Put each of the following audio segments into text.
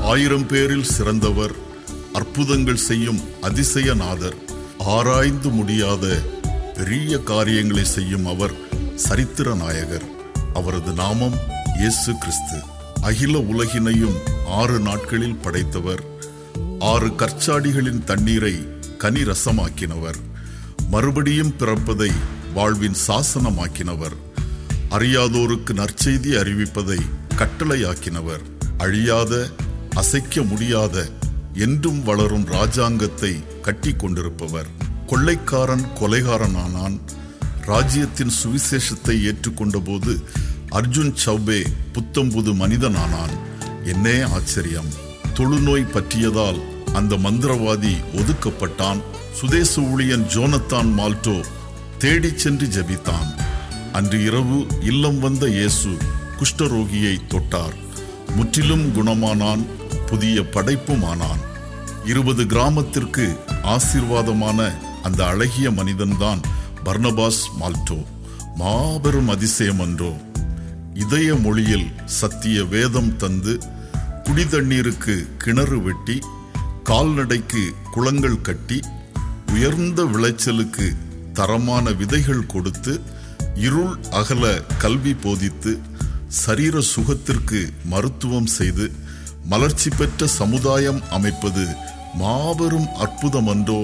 ஆயிரம் பேரில் சிறந்தவர் அற்புதங்கள் செய்யும் அதிசயநாதர் ஆராய்ந்து முடியாத பெரிய காரியங்களை செய்யும் அவர் சரித்திர நாயகர் அவரது நாமம் இயேசு கிறிஸ்து அகில உலகினையும் ஆறு நாட்களில் படைத்தவர் ஆறு கற்சாடிகளின் தண்ணீரை கனி ரசமாக்கினவர் மறுபடியும் பிறப்பதை வாழ்வின் சாசனமாக்கினவர் அறியாதோருக்கு நற்செய்தி அறிவிப்பதை கட்டளையாக்கினவர் அழியாத அசைக்க முடியாத என்றும் வளரும் ராஜாங்கத்தை கட்டி கொண்டிருப்பவர் கொள்ளைக்காரன் கொலைகாரனானான் ராஜ்யத்தின் சுவிசேஷத்தை ஏற்றுக்கொண்டபோது அர்ஜுன் சௌபே புத்தம்புது மனிதனானான் என்னே ஆச்சரியம் தொழுநோய் பற்றியதால் அந்த மந்திரவாதி ஒதுக்கப்பட்டான் சுதேச ஊழியன் ஜோனத்தான் மால்டோ தேடிச் சென்று ஜெபித்தான் அன்று இரவு இல்லம் வந்த இயேசு குஷ்டரோகியை தொட்டார் முற்றிலும் குணமானான் புதிய படைப்புமானான் இருபது கிராமத்திற்கு ஆசீர்வாதமான அந்த அழகிய மனிதன்தான் பர்னபாஸ் மால்டோ மாபெரும் அதிசயம் அன்றோ இதய மொழியில் சத்திய வேதம் தந்து குடிதண்ணீருக்கு கிணறு வெட்டி கால்நடைக்கு குளங்கள் கட்டி உயர்ந்த விளைச்சலுக்கு தரமான விதைகள் கொடுத்து இருள் அகல கல்வி போதித்து சரீர சுகத்திற்கு மருத்துவம் செய்து மலர்ச்சி பெற்ற சமுதாயம் அமைப்பது மாபெரும் அற்புதம் அன்றோ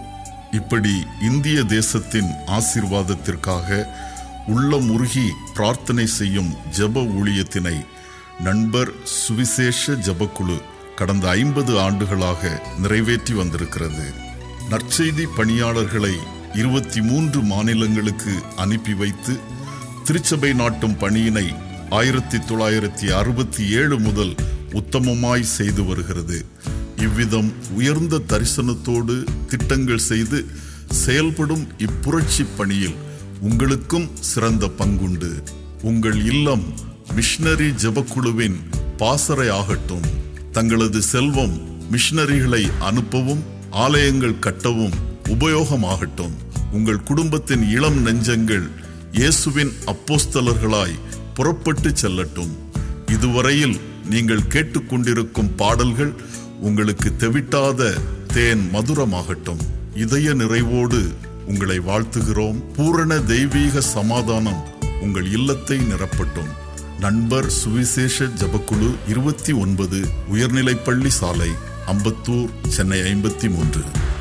இப்படி இந்திய தேசத்தின் ஆசீர்வாதத்திற்காக உள்ளம் உருகி பிரார்த்தனை செய்யும் ஜெப ஊழியத்தினை நண்பர் சுவிசேஷ ஜெபக்குழு கடந்த ஐம்பது ஆண்டுகளாக நிறைவேற்றி வந்திருக்கிறது நற்செய்தி பணியாளர்களை இருபத்தி மூன்று மாநிலங்களுக்கு அனுப்பி வைத்து திருச்சபை நாட்டும் பணியினை ஆயிரத்தி தொள்ளாயிரத்தி அறுபத்தி ஏழு முதல் உத்தமமாய் செய்து வருகிறது இவ்விதம் உயர்ந்த தரிசனத்தோடு திட்டங்கள் செய்து செயல்படும் இப்புரட்சி பணியில் உங்களுக்கும் சிறந்த பங்குண்டு உங்கள் இல்லம் மிஷனரி ஜெபக்குழுவின் பாசறை ஆகட்டும் தங்களது செல்வம் மிஷனரிகளை அனுப்பவும் ஆலயங்கள் கட்டவும் உபயோகமாகட்டும் உங்கள் குடும்பத்தின் இளம் நெஞ்சங்கள் இயேசுவின் அப்போஸ்தலர்களாய் புறப்பட்டு செல்லட்டும் இதுவரையில் நீங்கள் கேட்டுக்கொண்டிருக்கும் பாடல்கள் உங்களுக்கு தெவிட்டாத தேன் மதுரமாகட்டும் இதய நிறைவோடு உங்களை வாழ்த்துகிறோம் பூரண தெய்வீக சமாதானம் உங்கள் இல்லத்தை நிரப்பட்டும் நண்பர் சுவிசேஷ ஜபக்குழு இருபத்தி ஒன்பது உயர்நிலைப்பள்ளி சாலை அம்பத்தூர் சென்னை ஐம்பத்தி மூன்று